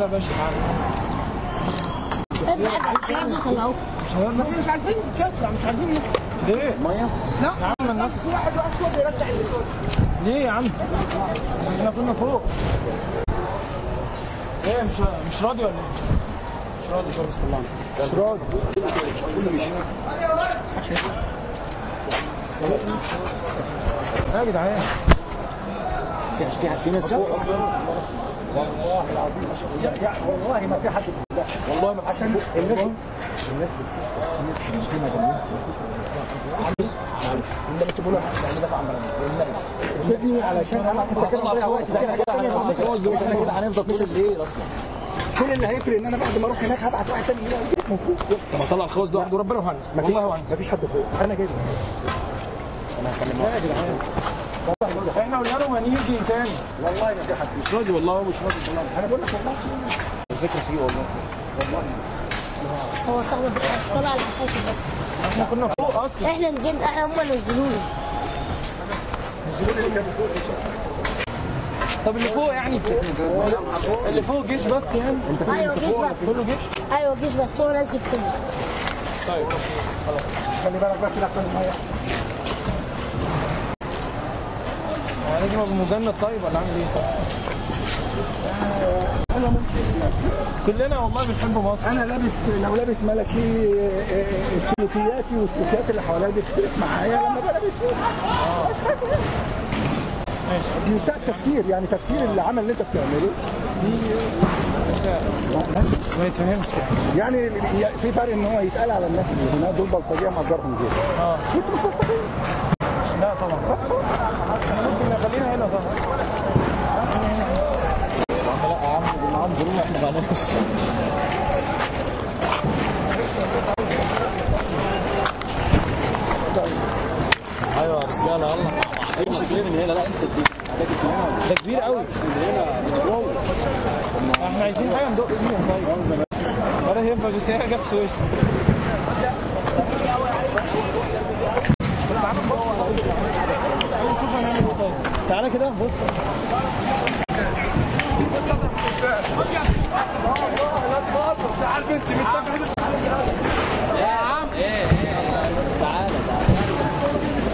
باشا تعالى ابعد الشباب ده طلعوه شباب ما مش عارفين نطلع مش عارفين نطلع. ليه؟ ميه لا يا عم الناس في واحد واقف فوق بيرجع الفلوس. ليه يا عم؟ احنا كنا فوق ايه مش مش راضي ولا ايه؟ مش راضي خالص طلعنا مش راضي يا جدعان في في في ناس فوق اصلا والله العظيم ما شاء الله يا والله ما في حد لا والله ما عشان الناس الناس بتسيب تفسير في مجانين اللي بيسيبوا له يعني دفع عن بلدي سيبني علشان انا انت كده مضيع وقت كده حاجات ثانيه احنا كده هنفضل طول الليل اصلا كل اللي هيفرق ان انا بعد ما اروح هناك هبعت واحد تاني هنا المفروض طب اطلع الخوص ده وحده ربنا وهنس والله وهنس مفيش حد فوق انا جاي انا هكلم لا يا جدعان احنا قلنا لهم هنيجي تاني والله ما في حد مش راضي والله مش راضي والله انا بقول لك والله الفكره فيه والله هو صاحب طلع العفايف بس احنا كنا فوق اصلا احنا نزلنا احنا هم نزلونا طب اللي فوق يعني اللي فوق جيش بس يعني انت ايوه جيش بس كله جيش ايوه جيش بس هو نازل كله طيب خلي بالك بس لحسن الميه هو لازم ابقى مجند طيب ولا اعمل ايه كلنا والله بنحب مصر انا لابس لو لابس ملكي آه، آه، سلوكياتي والسلوكيات اللي حواليا بتختلف معايا لما بلبس ماشي دي بتاع تفسير يعني تفسير العمل اللي انت بتعمله ما يتفهمش يعني يعني في فرق ان هو يتقال على الناس اللي هنا دول بلطجيه مأجرهم كده اه انتوا مش بلطجيه لا طبعا احنا ممكن نخلينا هنا طبعا لا يا عم دول معاهم ظروف احنا ما عملناش ايوه يا رجاله يلا مش كبير من هنا لا انسى دي ده كبير قوي احنا عايزين حاجه ندق بيهم طيب ولا ينفع بس هي جت في وشي تعالى نبص تعالى نشوف هنعمل ايه طيب تعالى كده بص يا عم ايه تعالى تعالى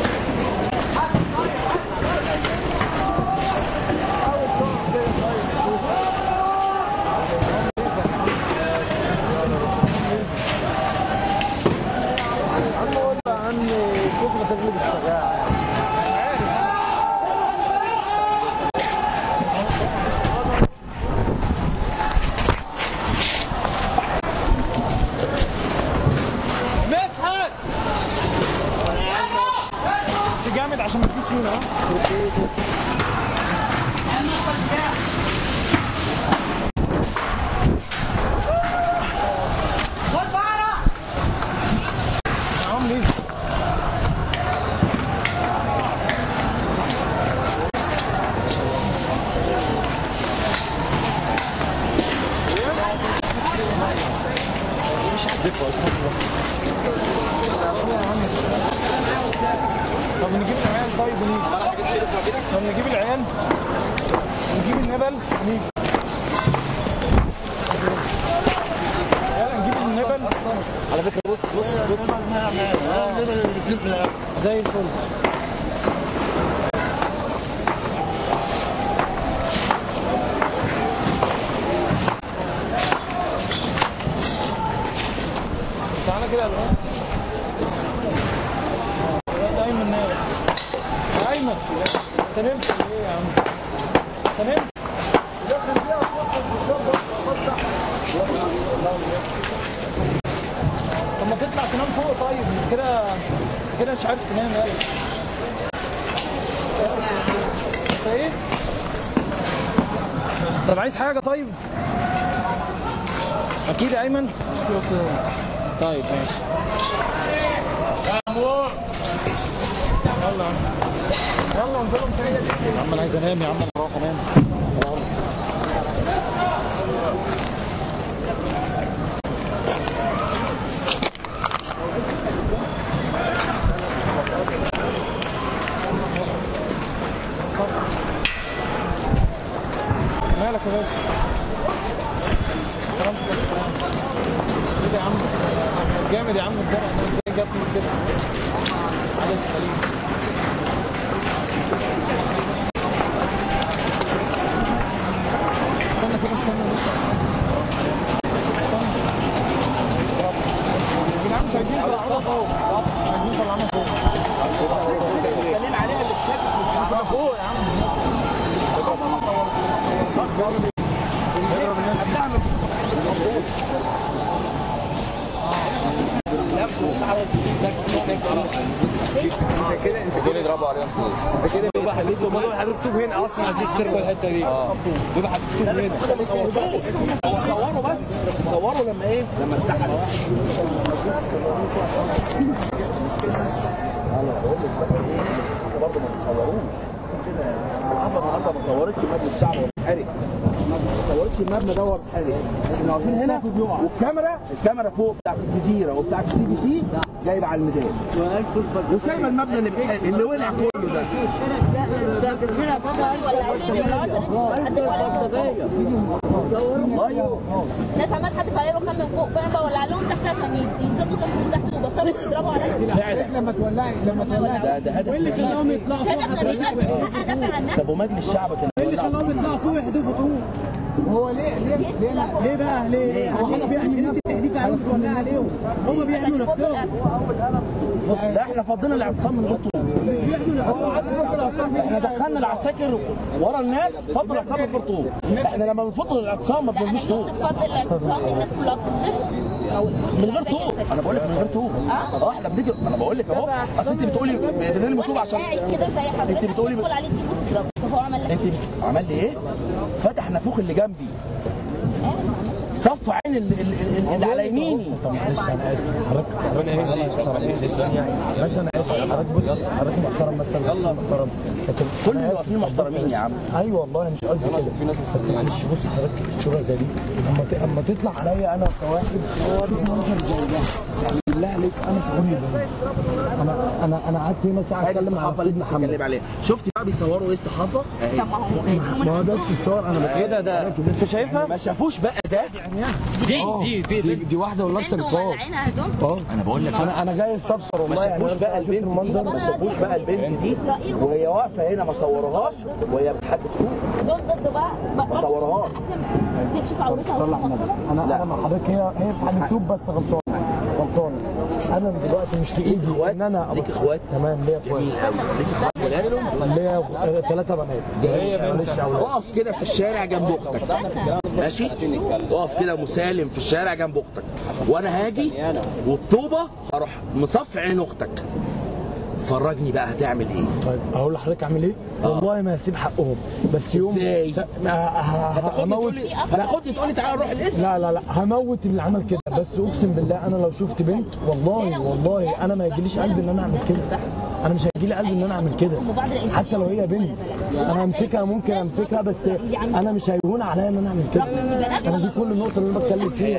عن كفر تغلب الشجاعة مدحت جامد عشان ما تجيش هنا معاهم ليزر مش هتدفع طب نجيب العيال طيب ونيجي طب نجيب العيال نجيب النبل ونيجي يلا نجيب النبل على فكره بص بص بص زي الفل تعالى كده يا الواد ده ايمن نايم يا ايمن انت نمت ليه يا عم انت نمت طب ما تطلع تنام فوق طيب كده كده مش عارف تنام يلا انت ايه؟ طب عايز حاجة طيب؟ أكيد يا أيمن؟ طيب ماشي يا عمور يلا يا عم يلا انزلوا تاني يا عم أنا عايز أنام يا عم أنا هروح أنام مالك يا باشا؟ جامد يا عم الدرع ده ازاي جاب من كده على السليم استنى كده استنى بس استنى يا جدعان مش عايزين طلعنا فوق مش عايزين طلعنا فوق اتكلم عليها اللي بتشكل احنا فوق يا عم اضرب الناس دول يضربوا عليهم فلوس كده بيبقى حديث امال حضرتك طوب هنا اصلا عايزين تركوا الحته دي بيبقى حديث طوب هنا هو صوروا بس صوروا لما ايه لما اتسحب برضه ما تصوروش الصحافه النهارده ما صورتش مبنى الشعب ولا اتحرق ما صورتش المبنى ده وهو اتحرق احنا واقفين هنا والكاميرا الكاميرا فوق بتاعت الجزيره وبتاعت السي بي سي جايبه على الميدان وسايبه المبنى اللي بيتحرق اللي ولع كله ده الناس عمال تحدف عليه رخام من فوق فاهم بقى ولع لهم تحت عشان ينزلوا تحت تحت وبطلوا يضربوا على لما تولعي لما تولعي ده ده هدف اللي مش هدف غريب بس ادافع عن نفسي طب ومجلس الشعب كان ايه اللي خلاهم يطلعوا فوق يحدفوا طوب؟ هو ليه ليه ليه ليه بقى؟ ليه؟ عشان في عشان انت تهديك عليهم تولع عليهم هم بيعملوا نفسهم لا احنا فضينا الاعتصام من غير طول مش بيعملوا نفسهم احنا دخلنا العساكر ورا الناس فضل الاعتصام من غير طول احنا لما بنفضل الاعتصام ما لا انا بنلبسش طول شفت بفضل الاعتصام الناس كلها بتضرب من غير طول انا بقول لك من غير طول اه احنا بنيجي انا بقول لك اهو اصل انت بتقولي بنرمي طوب عشان قاعد كده زي حضرتك انت بتقولي ب- يدخل عليك تجيبه تضربه طب هو عمل لك انت عمل لي ايه؟ فتح نافوخ اللي جنبي صف عين اللي, اللي, اللي على يميني طب معلش انا اسف حضرتك ربنا يهديك طبعا باشا انا اسف حضرتك بص حضرتك محترم بس انا بس محترم لكن كل أنا اللي آسف. واقفين محترمين يا عم ايوه والله انا مش قصدي كده بس معلش بص حضرتك الصوره زي دي اما ت- اما تطلع عليا انا كواحد شوف منظر زي ده يعني بالله عليك انا شعوري باين انا انا انا قعدت هنا ساعه ادي اتكلم مع الصحافه اللي انت بتتكلم عليها شفتي بقى بيصوروا ايه الصحافه؟ اهي طب ما هو ما هو ده في الصور انا بس ايه ده ده انت شايفها؟ ما شافوش بقى ده دي دي دي, دي واحده ولابسه انتوا نقاب مولعينها هدوم اه انا بقول لك انا انا جاي استفسر ما والله يعني شافوش أنا بقى شفت البنت دي المنظر ما شافوش بقى البنت دي وهي واقفه هنا ما صوروهاش وهي بتحدف طوب دول ضد بقى ما صوروهاش تكشف عورتها صلح على النبي انا انا مع حضرتك هي هي في حد مكتوب بس غلطانه غلطانه انا دلوقتي مش في ايدي اخوات ان انا ليك اخوات تمام ليا اخوات جميل قوي ليك اخوات ولاد ليا ثلاثه بنات معلش يا اولاد اقف كده في الشارع جنب اختك ماشي اقف كده مسالم في الشارع جنب اختك وانا هاجي والطوبه اروح مصفي عين اختك فرجني بقى هتعمل ايه طيب اقول لحضرتك اعمل ايه؟ والله ما هسيب حقهم بس يوم إزاي؟ س... ه- ه- هموت هتاخدني تقول لي تعالى نروح الاسم لا لا لا هموت اللي عمل كده بس اقسم بالله انا لو شفت بنت والله والله انا ما يجيليش قلب ان انا اعمل كده انا مش هيجيلي قلب ان انا اعمل كده حتى لو هي بنت انا همسكها ممكن امسكها بس انا مش هيهون عليا ان انا اعمل كده انا دي كل النقطه اللي انا بتكلم فيها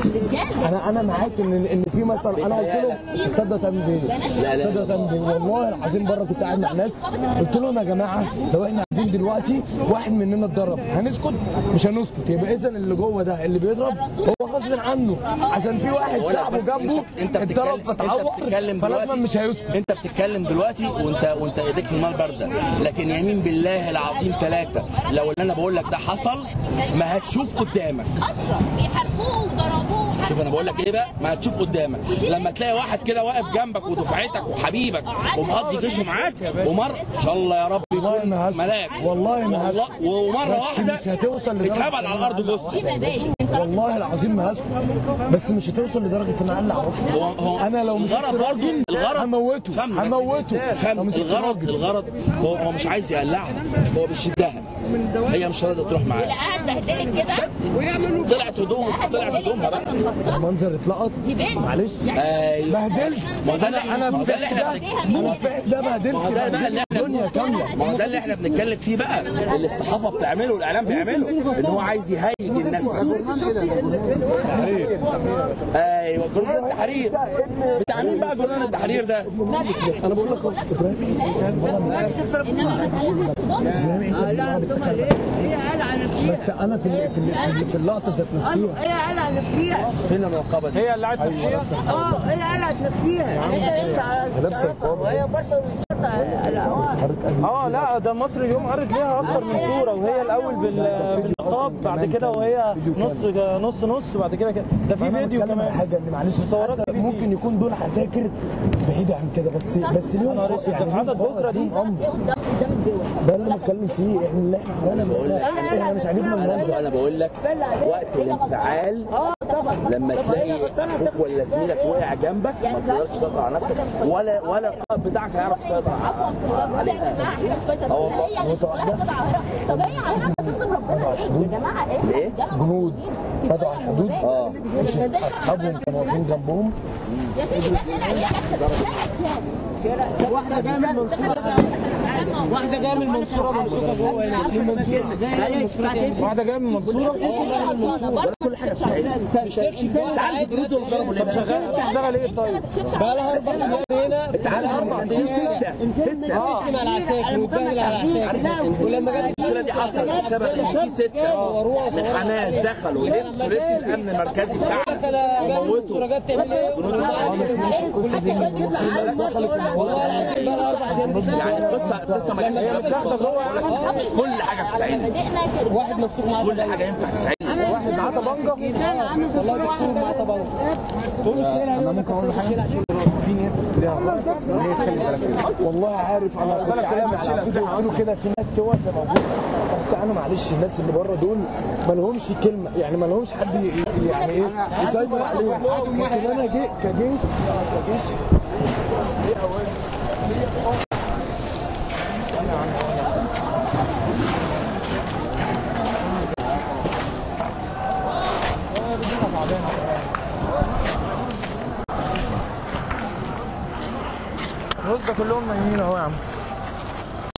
انا انا معاك ان ان في مثلا انا قلت لهم تصدق تعمل ايه؟ تصدق تعمل ايه؟ والله العظيم بره كنت قاعد مع ناس قلت لهم يا جماعه لو احنا قاعدين دلوقتي واحد مننا اتضرب هنسكت؟ مش هنسكت يبقى اذا اللي جوه ده اللي بيضرب هو غصب عنه عشان في واحد بقول لك صاحبه بس جنبه انت اتضرب بتتكلم انت فتعور بتتكلم فلازم دلوقتي مش هيسكت انت بتتكلم دلوقتي وانت وانت ايديك في المال بارده لكن يمين بالله العظيم ثلاثه لو اللي انا بقول لك ده حصل ما هتشوف قدامك اسرى بيحاربوه وضربوه شوف انا بقول لك ايه بقى ما هتشوف قدامك لما تلاقي واحد كده واقف جنبك ودفعتك وحبيبك ومقضي طيشه معاك ومر ان شاء الله يا رب والله يكون ما هسكت. ملاك والله ما والله هسكت. ومره بس واحده مش هتوصل لدرجة اتهبل على الارض جثه في مبادئ والله العظيم ما هسكت بس مش هتوصل لدرجه ان اقلع روحي هو هو انا لو مسكت الغرض برضه راجل الغرض هموته فهم بس. هموته فهم لو مسكت الغرض راجل. الغرض هو هو مش عايز يقلعها هو بيشدها هي مش راضيه تروح معاه لا قاعد بهدلك كده طلعت هدوم طلعت هدومها بقى المنظر اتلقط دي بنت معلش ايوه بهدلت ما ده انا اللي- انا ما في ده اللي ده احنا انا في ده بهدلت ما هو ده بقى اللي احنا الدنيا كامله ما هو ده اللي احنا بنتكلم فيه بقى اللي الصحافه بتعمله والاعلام بيعمله ان هو عايز يهيج الناس بس ايوه جنرال التحرير بتاع مين بقى جنرال التحرير ده؟ انا بقول لك أهو، ابراهيم انما مسألة ابراهيم عيسى بن وهب اتقتل هي قلعه نفسيها بس انا في ال- في ال- في ال- في اللقطه ذات نفسها هي قلعه نفسيها فين النقابه دي؟ هي اللي قاعد نفسيها اه هي قلعه نفسيها انت انت نفس القوم. وهي برضه الشرطه حضرتك قال لي اه لا ده مصر اليوم عرض ليها اكتر من صوره وهي الاول بال- بالنقاب بعد كده وهي نص نص نص بعد كده كده ده في أنا فيديو بتكلم على كمان حاجه ان معلش مصورات حتى CBC. ممكن يكون دول عساكر بعيد عن كده بس بس ليهم نهار أسود، ده في ليهم عدد قائد، بكرة دي. ليهم امر ايه قدام قدام الدول ده اللي انا بتكلم فيه احنا اللي احنا عملنا بقول لك احنا مش عاجبنا انا المنظر انا بقول لك وقت الانفعال لما تلاقي اخوك ولا زميلك وقع جنبك ما تقدرش تسيطر على نفسك ولا ولا القائد بتاعك هيعرف يسيطر عليك هي مش كلها قطع عراق طب هي عراق بتخدم ربنا ليه يا جماعه ايه ليه؟ جنود بدوا على الحدود اه مش اصحابهم كانوا واقفين جنبهم يا سيدي ده طلع ياكل ده واحده جايه من المنصوره واحده جايه من المنصوره ممسوكه جوه هنا دي منصوره جايه من المنصوره واحده جايه من المنصوره كل حاجه بتتعمل تعالى جنود الضرب طب شغاله بتشتغل ايه طيب؟ بقى لها اربع ايام هنا تعالى اربع في سته سته بتشتم على العساكر وتبهدل على العساكر ولما جت المشكله دي حصلت بسبب ان في سته من الحماس دخلوا لبسوا لبس الامن المركزي بتاعنا انا جايه من وموتوا المنصوره جت تعمل ايه؟ والله العظيم بقى لها اربع ايام يعني القصه القصه ما جاتش مش كل حاجه بتتعمل بدأنا كده واحد ممسوك معاه كل حاجه ينفع تتعمل واحد معاه طبنجه والله بيكسروا معاه طبعا انا ممكن اقول حاجه في ناس ليها والله عارف انا كنت عامل على فكره يقولوا كده في ناس سواسه موجوده بس انا معلش الناس اللي بره دول ما لهمش كلمه يعني ما لهمش حد ي- يعني ايه يسيطر عليهم لكن انا جي كجيش كجيش بص ده كلهم نايمين اهو يا عم